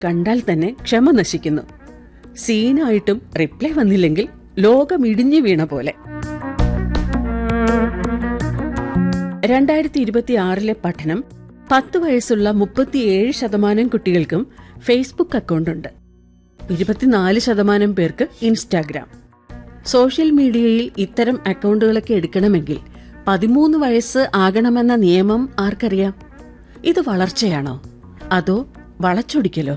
കണ്ടാൽ തന്നെ ക്ഷമ നശിക്കുന്നു സീനായിട്ടും റിപ്ലൈ വന്നില്ലെങ്കിൽ ലോകം ഇടിഞ്ഞു വീണ പോലെ രണ്ടായിരത്തി ഇരുപത്തി ആറിലെ പഠനം പത്ത് വയസ്സുള്ള മുപ്പത്തിയേഴ് ശതമാനം കുട്ടികൾക്കും ഫേസ്ബുക്ക് അക്കൗണ്ടുണ്ട് ഇരുപത്തിനാല് ശതമാനം പേർക്ക് ഇൻസ്റ്റാഗ്രാം സോഷ്യൽ മീഡിയയിൽ ഇത്തരം അക്കൗണ്ടുകളൊക്കെ എടുക്കണമെങ്കിൽ പതിമൂന്ന് വയസ്സ് ആകണമെന്ന നിയമം ആർക്കറിയാം ഇത് വളർച്ചയാണോ അതോ വളച്ചൊടിക്കലോ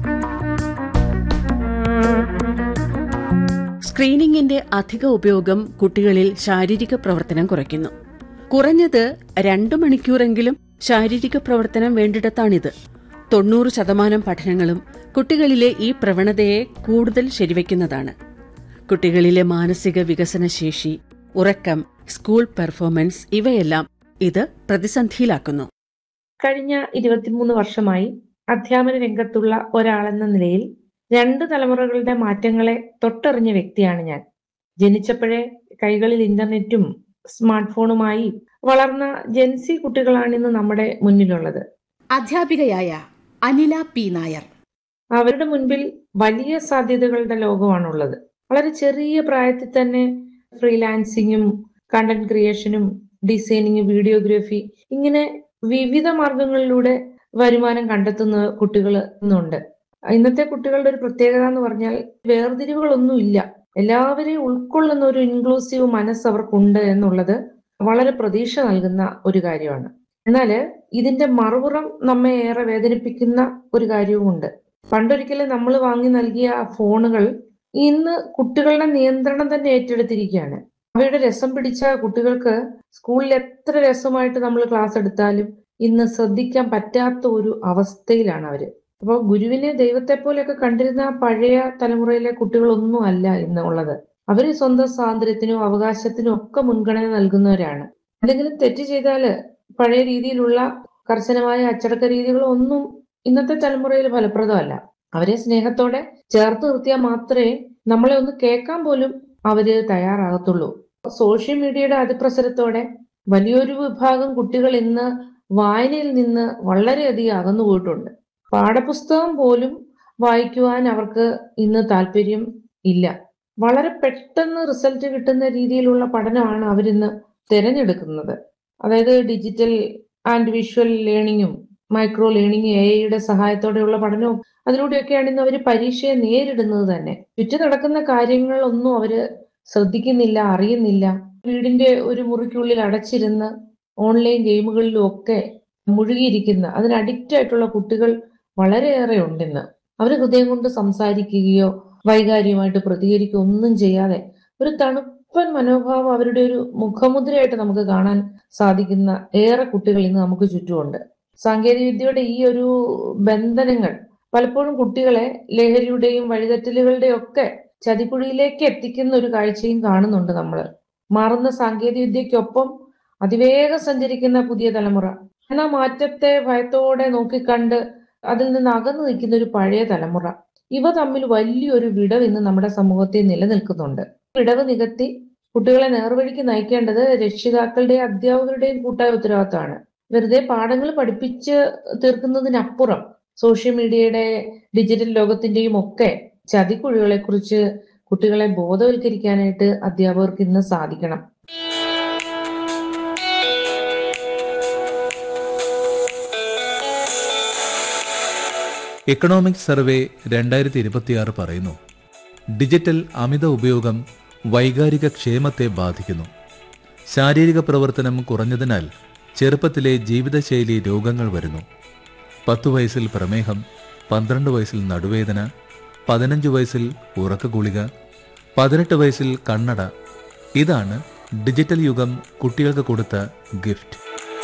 സ്ക്രീനിങ്ങിന്റെ അധിക ഉപയോഗം കുട്ടികളിൽ ശാരീരിക പ്രവർത്തനം കുറയ്ക്കുന്നു കുറഞ്ഞത് രണ്ടു മണിക്കൂറെങ്കിലും ശാരീരിക പ്രവർത്തനം വേണ്ടിടത്താണിത് തൊണ്ണൂറ് ശതമാനം പഠനങ്ങളും കുട്ടികളിലെ ഈ പ്രവണതയെ കൂടുതൽ ശരിവയ്ക്കുന്നതാണ് കുട്ടികളിലെ മാനസിക വികസനശേഷി ഉറക്കം സ്കൂൾ പെർഫോമൻസ് ഇവയെല്ലാം ഇത് പ്രതിസന്ധിയിലാക്കുന്നു കഴിഞ്ഞ ഇരുപത്തിമൂന്ന് വർഷമായി അധ്യാപന രംഗത്തുള്ള ഒരാളെന്ന നിലയിൽ രണ്ട് തലമുറകളുടെ മാറ്റങ്ങളെ തൊട്ടറിഞ്ഞ വ്യക്തിയാണ് ഞാൻ ജനിച്ചപ്പോഴേ കൈകളിൽ ഇന്റർനെറ്റും സ്മാർട്ട് ഫോണുമായി വളർന്ന ജെൻസി കുട്ടികളാണ് ഇന്ന് നമ്മുടെ മുന്നിലുള്ളത് അധ്യാപികയായ അനില പി നായർ അവരുടെ മുൻപിൽ വലിയ സാധ്യതകളുടെ ലോകമാണുള്ളത് വളരെ ചെറിയ പ്രായത്തിൽ തന്നെ ഫ്രീലാൻസിങ്ങും കണ്ടന്റ് ക്രിയേഷനും ഡിസൈനിങ് വീഡിയോഗ്രാഫി ഇങ്ങനെ വിവിധ മാർഗങ്ങളിലൂടെ വരുമാനം കണ്ടെത്തുന്ന കുട്ടികൾ ഇന്നുണ്ട് ഇന്നത്തെ കുട്ടികളുടെ ഒരു പ്രത്യേകത എന്ന് പറഞ്ഞാൽ വേർതിരിവുകളൊന്നും ഇല്ല എല്ലാവരെയും ഉൾക്കൊള്ളുന്ന ഒരു ഇൻക്ലൂസീവ് മനസ്സ് അവർക്കുണ്ട് എന്നുള്ളത് വളരെ പ്രതീക്ഷ നൽകുന്ന ഒരു കാര്യമാണ് എന്നാല് ഇതിന്റെ മറുപുറം നമ്മെ ഏറെ വേദനിപ്പിക്കുന്ന ഒരു കാര്യവുമുണ്ട് പണ്ടൊരിക്കലും നമ്മൾ വാങ്ങി നൽകിയ ആ ഫോണുകൾ ഇന്ന് കുട്ടികളുടെ നിയന്ത്രണം തന്നെ ഏറ്റെടുത്തിരിക്കുകയാണ് അവയുടെ രസം പിടിച്ച കുട്ടികൾക്ക് സ്കൂളിൽ എത്ര രസമായിട്ട് നമ്മൾ ക്ലാസ് എടുത്താലും ഇന്ന് ശ്രദ്ധിക്കാൻ പറ്റാത്ത ഒരു അവസ്ഥയിലാണ് അവര് അപ്പോൾ ഗുരുവിനെ ദൈവത്തെ പോലെയൊക്കെ കണ്ടിരുന്ന ആ പഴയ തലമുറയിലെ കുട്ടികളൊന്നും അല്ല ഇന്ന് ഉള്ളത് അവര് സ്വന്തം സ്വാതന്ത്ര്യത്തിനും അവകാശത്തിനും ഒക്കെ മുൻഗണന നൽകുന്നവരാണ് എന്തെങ്കിലും തെറ്റ് ചെയ്താല് പഴയ രീതിയിലുള്ള കർശനമായ അച്ചടക്ക രീതികളൊന്നും ഇന്നത്തെ തലമുറയിൽ ഫലപ്രദമല്ല അവരെ സ്നേഹത്തോടെ ചേർത്ത് നിർത്തിയാൽ മാത്രമേ നമ്മളെ ഒന്ന് കേൾക്കാൻ പോലും അവര് തയ്യാറാകത്തുള്ളൂ സോഷ്യൽ മീഡിയയുടെ അതിപ്രസരത്തോടെ വലിയൊരു വിഭാഗം കുട്ടികൾ ഇന്ന് വായനയിൽ നിന്ന് വളരെയധികം അകന്നു പോയിട്ടുണ്ട് പാഠപുസ്തകം പോലും വായിക്കുവാൻ അവർക്ക് ഇന്ന് താല്പര്യം ഇല്ല വളരെ പെട്ടെന്ന് റിസൾട്ട് കിട്ടുന്ന രീതിയിലുള്ള പഠനമാണ് അവരിന്ന് തിരഞ്ഞെടുക്കുന്നത് അതായത് ഡിജിറ്റൽ ആൻഡ് വിഷ്വൽ ലേണിങ്ങും മൈക്രോ ലേണിംഗ് എ ഐയുടെ സഹായത്തോടെയുള്ള പഠനവും അതിലൂടെയൊക്കെയാണ് ഇന്ന് അവർ പരീക്ഷയെ നേരിടുന്നത് തന്നെ ചുറ്റു നടക്കുന്ന കാര്യങ്ങളൊന്നും അവര് ശ്രദ്ധിക്കുന്നില്ല അറിയുന്നില്ല വീടിന്റെ ഒരു മുറിക്കുള്ളിൽ അടച്ചിരുന്ന് ഓൺലൈൻ ഗെയിമുകളിലും ഒക്കെ മുഴുകിയിരിക്കുന്ന അതിന് അഡിക്റ്റ് ആയിട്ടുള്ള കുട്ടികൾ വളരെയേറെ ഉണ്ടിന്ന് അവർ ഹൃദയം കൊണ്ട് സംസാരിക്കുകയോ വൈകാരികമായിട്ട് പ്രതികരിക്കുകയോ ഒന്നും ചെയ്യാതെ ഒരു തണുപ്പൻ മനോഭാവം അവരുടെ ഒരു മുഖമുദ്രയായിട്ട് നമുക്ക് കാണാൻ സാധിക്കുന്ന ഏറെ കുട്ടികൾ ഇന്ന് നമുക്ക് ചുറ്റുമുണ്ട് സാങ്കേതിക വിദ്യയുടെ ഈ ഒരു ബന്ധനങ്ങൾ പലപ്പോഴും കുട്ടികളെ ലഹരിയുടെയും വഴിതെറ്റലുകളുടെയും ഒക്കെ ചതിക്കുഴിയിലേക്ക് എത്തിക്കുന്ന ഒരു കാഴ്ചയും കാണുന്നുണ്ട് നമ്മൾ മാറുന്ന സാങ്കേതിക വിദ്യക്കൊപ്പം അതിവേഗം സഞ്ചരിക്കുന്ന പുതിയ തലമുറ എന്നാൽ മാറ്റത്തെ ഭയത്തോടെ നോക്കിക്കണ്ട് അതിൽ നിന്ന് അകന്നു നിൽക്കുന്ന ഒരു പഴയ തലമുറ ഇവ തമ്മിൽ വലിയൊരു വിടവ് ഇന്ന് നമ്മുടെ സമൂഹത്തിൽ നിലനിൽക്കുന്നുണ്ട് വിടവ് നികത്തി കുട്ടികളെ നേർവഴിക്ക് നയിക്കേണ്ടത് രക്ഷിതാക്കളുടെയും അധ്യാപകരുടെയും കൂട്ടായ ഉത്തരവാദിത്തമാണ് വെറുതെ പാഠങ്ങൾ പഠിപ്പിച്ച് തീർക്കുന്നതിനപ്പുറം സോഷ്യൽ മീഡിയയുടെ ഡിജിറ്റൽ ലോകത്തിന്റെയും ഒക്കെ ചതിക്കുഴികളെ കുറിച്ച് കുട്ടികളെ ബോധവൽക്കരിക്കാനായിട്ട് അധ്യാപകർക്ക് ഇന്ന് സാധിക്കണം എക്കണോമിക് സർവേ രണ്ടായിരത്തി ഇരുപത്തിയാറ് പറയുന്നു ഡിജിറ്റൽ അമിത ഉപയോഗം വൈകാരിക ക്ഷേമത്തെ ബാധിക്കുന്നു ശാരീരിക പ്രവർത്തനം കുറഞ്ഞതിനാൽ ചെറുപ്പത്തിലെ ജീവിതശൈലി രോഗങ്ങൾ വരുന്നു പത്തു വയസ്സിൽ പ്രമേഹം പന്ത്രണ്ട് വയസ്സിൽ നടുവേദന പതിനഞ്ച് വയസ്സിൽ ഉറക്ക ഗുളിക പതിനെട്ട് വയസ്സിൽ കണ്ണട ഇതാണ് ഡിജിറ്റൽ യുഗം കുട്ടികൾക്ക് കൊടുത്ത ഗിഫ്റ്റ്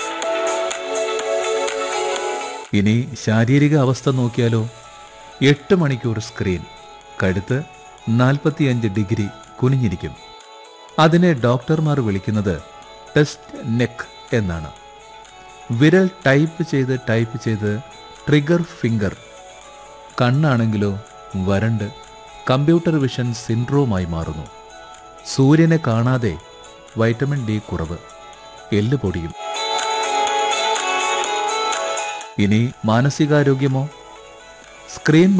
ഇനി ശാരീരിക അവസ്ഥ നോക്കിയാലോ എട്ട് മണിക്കൂർ സ്ക്രീൻ കഴുത്ത് നാൽപ്പത്തിയഞ്ച് ഡിഗ്രി കുനിഞ്ഞിരിക്കും അതിനെ ഡോക്ടർമാർ വിളിക്കുന്നത് ടെസ്റ്റ് നെക്ക് എന്നാണ് വിരൽ ടൈപ്പ് ചെയ്ത് ടൈപ്പ് ചെയ്ത് ട്രിഗർ ഫിംഗർ കണ്ണാണെങ്കിലോ വരണ്ട് കമ്പ്യൂട്ടർ വിഷൻ സിൻഡ്രോമായി മാറുന്നു സൂര്യനെ കാണാതെ വൈറ്റമിൻ ഡി കുറവ് എല്ല് പൊടിയും ഇനി മാനസികാരോഗ്യമോ സ്ക്രീൻ